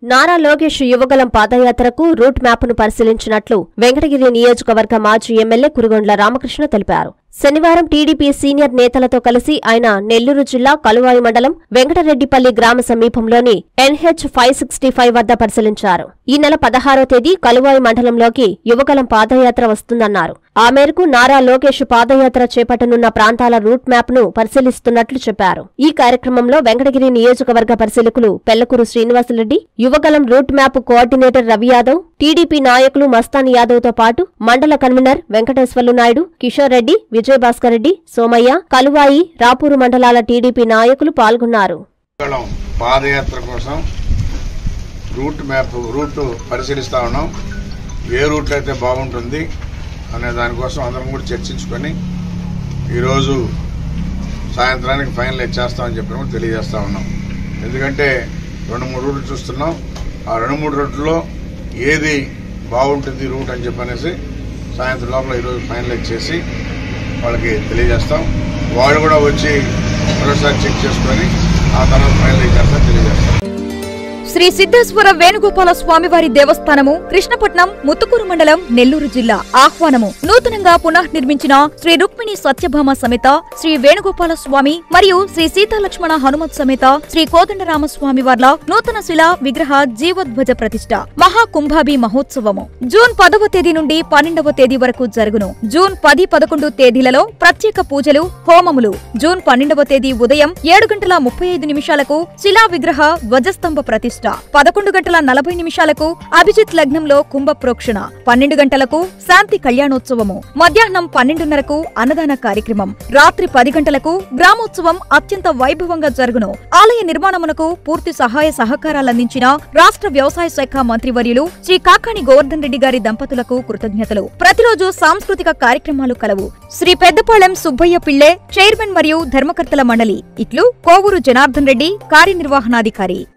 నారా లోకేష్ యువగలం పాదయాత్రకు రూట్ మ్యాప్ను పరిశీలించినట్లు వెంకటగిరి నియోజకవర్గ మాజీ ఎమ్మెల్యే కురుగొండ్ల రామకృష్ణ తెలిపారు శనివారం టీడీపీ సీనియర్ నేతలతో కలిసి ఆయన నెల్లూరు జిల్లా కలువాయి మండలం వెంకటరెడ్డిపల్లి గ్రామ సమీపంలోని ఎన్హెచ్ ఫైవ్ సిక్స్టీ ఫైవ్ వద్ద పరిశీలించారు ఈ నెల పదహారో తేదీ కలువాయి మండలంలోకి యువగలం పాదయాత్ర వస్తుందన్నారు ఆ మేరకు నారా లోకేష్ పాదయాత్ర చేపట్టనున్న ప్రాంతాల రూట్ మ్యాప్ ను పరిశీలిస్తున్నట్లు చెప్పారు ఈ కార్యక్రమంలో వెంకటగిరి నియోజకవర్గ పరిశీలకులు Pellakuru Srinivasareddy Yuvagalam route map coordinator Ravi Yadav TDP నాయకులు మస్తాన్ యాదవ్ తో పాటు మండల కన్వీనర్ వెంకటేశ్వర్లు నాయుడు కిషోర్ రెడ్డి విజయభాస్కర్ రెడ్డి సోమయ్య కలువాయి రాపూరు మండలాల టీడీపీ నాయకులు పాల్గొన్నారు మంగళం పాదయాత్ర కోసం రూట్ మ్యాప్ రూట్ పరిశీలిస్తా ఉన్నాం ఏ రూట్లో అయితే బాగుంటుంది అనే దానికోసం అందరం కూడా చర్చించుకొని ఈరోజు సాయంత్రానికి ఫైనల్ ఇచ్చేస్తామని చెప్పి కూడా తెలియజేస్తా ఉన్నాం ఎందుకంటే రెండు మూడు రూట్లు చూస్తున్నాం ఆ రెండు మూడు రూట్లలో ఏది బాగుంటుంది రూట్ అని చెప్పనేసి సాయంత్రం లోపల ఈరోజు ఫైనలైజ్ చేసి వాళ్ళకి తెలియజేస్తాం వాళ్ళు కూడా వచ్చి మరోసారి చెక్ చేసుకొని ఆ తర్వాత ఫైనలైజ్ చేస్తాం తెలియజేస్తాం శ్రీ సిద్ధేశ్వర వేణుగోపాల స్వామివారి దేవస్థానము కృష్ణపట్నం ముత్తుకూరు మండలం నెల్లూరు జిల్లా ఆహ్వానము నూతనంగా పునఃనిర్మించిన శ్రీ రుక్మిణి సత్యభామ సమేత శ్రీ వేణుగోపాల స్వామి మరియు శ్రీ సీతాలక్ష్మణ హనుమత్ సమేత శ్రీ కోదండరామస్వామి వార్ల నూతన శిలా విగ్రహ జీవోద్వజ ప్రతిష్ట మహాకుంభాభి మహోత్సవము జూన్ పదవ తేదీ నుండి పన్నెండవ తేదీ వరకు జరుగును జూన్ పది పదకొండు తేదీలలో ప్రత్యేక పూజలు హోమములు జూన్ పన్నెండవ తేదీ ఉదయం ఏడు గంటల ముప్పై ఐదు నిమిషాలకు శిలా విగ్రహ ధ్వజస్తంభ ప్రతిష్ట పదకొండు గంటల నలభై నిమిషాలకు అభిజిత్ లగ్నంలో కుంభ ప్రోక్షణ పన్నెండు గంటలకు శాంతి కళ్యాణోత్సవము మధ్యాహ్నం పన్నెండున్నరకు అన్నదాన కార్యక్రమం రాత్రి పది గంటలకు గ్రామోత్సవం అత్యంత వైభవంగా జరుగును ఆలయ నిర్మాణమునకు పూర్తి సహాయ సహకారాలందించిన రాష్ట్ర వ్యవసాయ శాఖ మంత్రివర్యులు శ్రీ కాకాణి గోవర్ధన్ రెడ్డి గారి దంపతులకు కృతజ్ఞతలు ప్రతిరోజు సాంస్కృతిక కార్యక్రమాలు కలవు శ్రీ పెద్దపాళెం సుబ్బయ్య పిళ్ళే చైర్మన్ మరియు ధర్మకర్తల మండలి ఇట్లు కోవూరు జనార్దన్ రెడ్డి కార్యనిర్వహణాధికారి